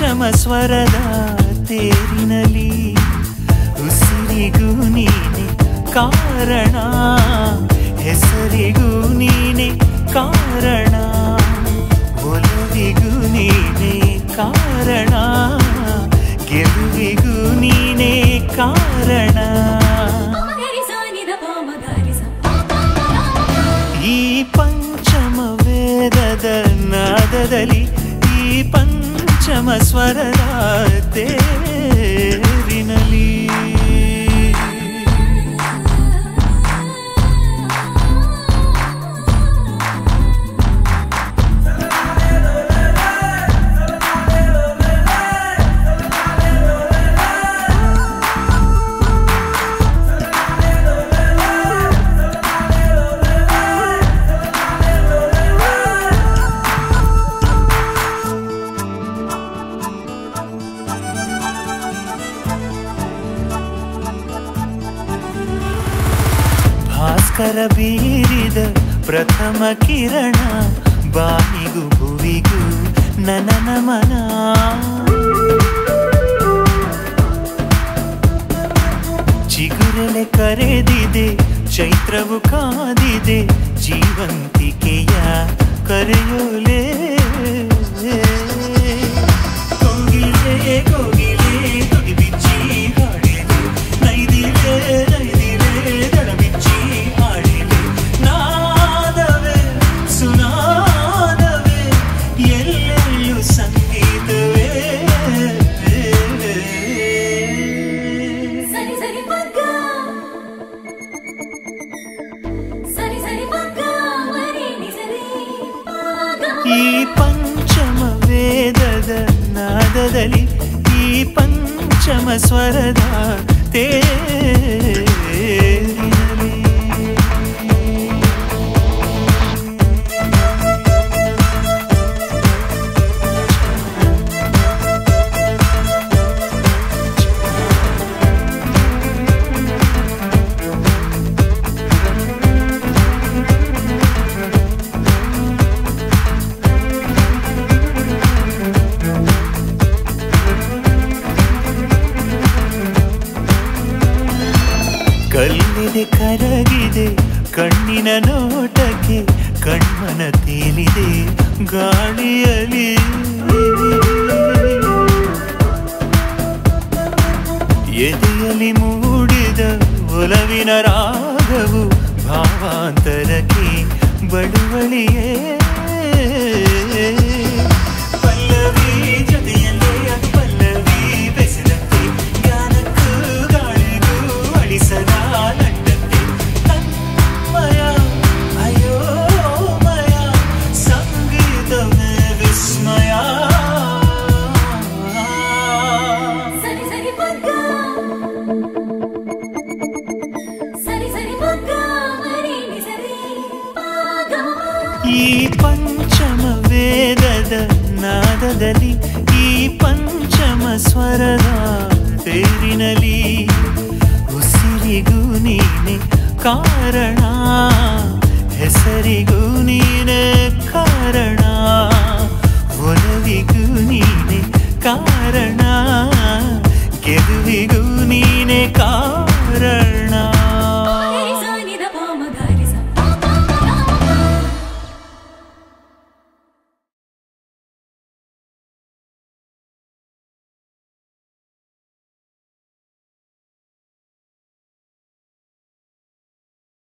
ಪಂಚಮ ಸ್ವರದ ತೇರಿನಲಿ ಉಸಿರಿಗೂ ನೀನೆ ಕಾರಣ ಹೆಸರಿಗೂ ನೀನೆ ಕಾರಣ ಒಲವಿಗೂ ನೀನೆ ಕಾರಣ ಗೆಲುವಿಗೂ ನೀನೆ ಕಾರಣ ಈ ಪಂಚಮ ವೇದದ ನಾದದಲ್ಲಿ ಈ ಪಂಚಮ ಸ್ವರದ ತೇರಿನಲಿ ಭಾಸ್ಕರ ಬೀರಿದ ಪ್ರಥಮ ಕಿರಣ ಬಾಯಿಗೂ ಭುವಿಗೂ ನನ ನಮನ ಚಿಗುರೆಲೆ ಕರೆದಿದೆ ಚೈತ್ರವು ಕಾದಿದೆ ಜೀವಂತಿಕೆಯ ಕರೆಯೋಲೆ ಕೋಗಿಲೆ ಕೋಗಿಲೆ ತುಡಿ ಬಿಚ್ಚಿ ಹಾಡಿದೆ ನೈದಿಲೆ ನೈದಿಲೆ ದಡ ಬಿಚ್ಚಿ ಹಾಡಿದೆ ನಾದವೇ ಸುನಾದವೇ ಎಲ್ಲೆಲ್ಲೂ ಸಂಗೀತವೇ ಸರಿ ಸರಿ ಪಕ್ಕ ಸರಿ ಸರಿ ಪಕ್ಕ ಮರಿ ನಿಸರಿ ಈ ಪಂಚಮ ವೇದದ ನಾದದಲ್ಲಿ ಈ ಪಂಚಮ ಸ್ವರದ ತೇರಿನಲಿ ಕಲ್ಲಿದೆ ಕರಗಿದೆ ಕಣ್ಣಿನ ನೋಟಕ್ಕೆ ಕಣ್ಮನ ತೇಲಿದೆ ಗಾಳಿಯಲಿ ಎದೆಯಲ್ಲಿ ಮೂಡಿದ ಒಲವಿನ ರಾಗವು ಭಾವಾಂತರಕ್ಕೆ ಬಳುವಳಿಯೇ ಪಲ್ಲವಿ ಜೊತೆಯಲ್ಲೇ ಪಲ್ಲವಿ ಬೆಸೆದಂತೆ ಗಾನಕ್ಕೂ ಗಾಳಿಗೂ ಅಳಿಸದ ನಂಟಂತೆ ತನ್ಮಯ ಅಯೋಮಯ ಸಂಗೀತವೇ ವಿಸ್ಮಯ ಸರಿ ಸರಿ ಪಕ್ಕ ಸರಿ ಸರಿ ಪಕ್ಕ ಮರಿ ನಿಸರಿ ಈ ಪಂಚಮ ವೇದದ ನಾದದಲ್ಲಿ ಈ ಪಂಚಮ ಸ್ವರದ ತೇರಿನಲಿ ಉಸಿರಿಗೂ ನೀನೆ ಕಾರಣ ಹೆಸರಿಗೂ ನೀನೆ ಕಾರಣ ಒಲವಿಗೂ ನೀನೆ ಕಾರಣ